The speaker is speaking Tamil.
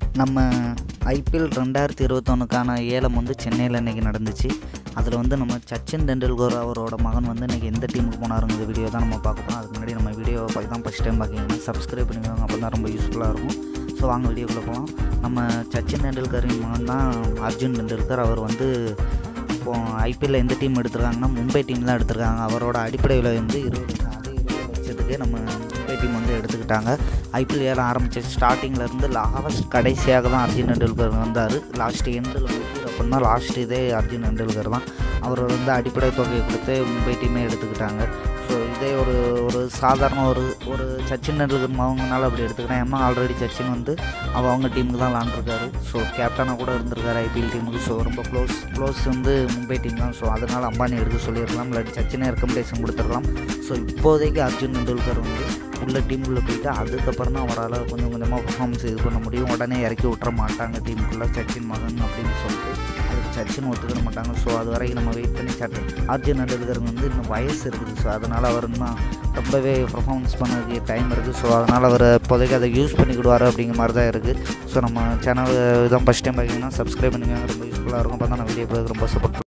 நம்ம ஐபிஎல் ரெண்டாயிரத்தி இருபத்தொன்னுக்கான ஏலம் வந்து சென்னையில் இன்றைக்கி நடந்துச்சு அதில் வந்து நம்ம சச்சின் டெண்டுல்கர் அவரோட மகன் வந்து இன்றைக்கி எந்த டீமுக்கு போனாருங்கிற வீடியோ தான் நம்ம பார்க்க போகிறோம் அதுக்கு முன்னாடி நம்ம வீடியோவை பார்த்து தான் ஃபஸ்ட் டைம் பார்க்கிங்கன்னா சப்ஸ்கிரைப் பண்ணிக்கோங்க அப்போ தான் ரொம்ப யூஸ்ஃபுல்லாக இருக்கும் ஸோ வாங்க வீடியோக்குள்ளே போகலாம் நம்ம சச்சின் டெண்டுல்கரின் மகன் தான் அர்ஜுன் டெண்டுல்கர் அவர் வந்து இப்போ ஐபிஎல்ல எந்த டீம் எடுத்திருக்காங்கன்னா மும்பை டீம் தான் எடுத்திருக்காங்க அவரோட அடிப்படை விலை வந்து இருபது அதே இருபது லட்சத்துக்கு நம்ம மும்பை டீம் வந்து எடுத்துக்கிட்டாங்க ஐபிஎல் ஏலம் ஆரம்பிச்ச ஸ்டார்டிங்கில் இருந்து லாஸ்ட் கடைசியாக தான் அர்ஜுன் டெண்டுல்கர் வந்தார் லாஸ்ட் எண்டில் வந்து அப்படின்னா லாஸ்ட் இதே அர்ஜுன் டெண்டுல்கர் தான் அவர் வந்து அடிப்படை தொகையை கொடுத்து மும்பை டீமே எடுத்துக்கிட்டாங்க ஸோ இதே ஒரு ஒரு சாதாரண ஒரு ஒரு சச்சின் டெண்டுல்கர் அவங்கனால அப்படி எடுத்துக்கிட்டேன் ஏன்னா ஆல்ரெடி சச்சின் வந்து அவ அவங்க டீமுக்கு தான் விளாண்டுருக்காரு ஸோ கேப்டனாக கூட இருந்திருக்காரு ஐபிஎல் டீமுக்கு ஸோ ரொம்ப க்ளோஸ் க்ளோஸ் வந்து மும்பை டீம் தான் ஸோ அதனால் அம்பானி எடுக்க சொல்லியிருக்கலாம் இல்லாட்டி சச்சினே ரெக்கமெண்டேஷன் கொடுத்துருக்கலாம் ஸோ இப்போதைக்கு அர்ஜுன் டெண்டுல்கர் வந்து உள்ள டீமுக்குள்ளே போயிட்டு அதுக்கப்புறம் தான் அவரால் கொஞ்சம் கொஞ்சமாக பர்ஃபார்மன்ஸ் இது பண்ண முடியும் உடனே இறக்கி விட்டுற மாட்டாங்க டீமுக்குள்ளே சச்சின் மகன் அப்படின்னு சொல்லிட்டு அதுக்கு சச்சின் ஒத்துக்கிட மாட்டாங்க ஸோ அது வரைக்கும் நம்ம வெயிட் பண்ணி சட் அர்ஜுன் டெண்டுல்கர் வந்து இன்னும் வயசு இருக்குது ஸோ அதனால் அவர் இன்னும் ரொம்பவே பர்ஃபார்மன்ஸ் பண்ணதுக்கு டைம் இருக்குது ஸோ அதனால் அவர் இப்போதைக்கு அதை யூஸ் பண்ணிக்கிடுவார் அப்படிங்கிற மாதிரி தான் இருக்குது ஸோ நம்ம சேனல் இதான் ஃபஸ்ட் டைம் பார்த்தீங்கன்னா சப்ஸ்கிரைப் பண்ணிக்கோங்க ரொம்ப யூஸ்ஃபுல்லாக இருக்கும் அப்போ தான் நான் வீடியோ ரொம்ப சப்போர்ட்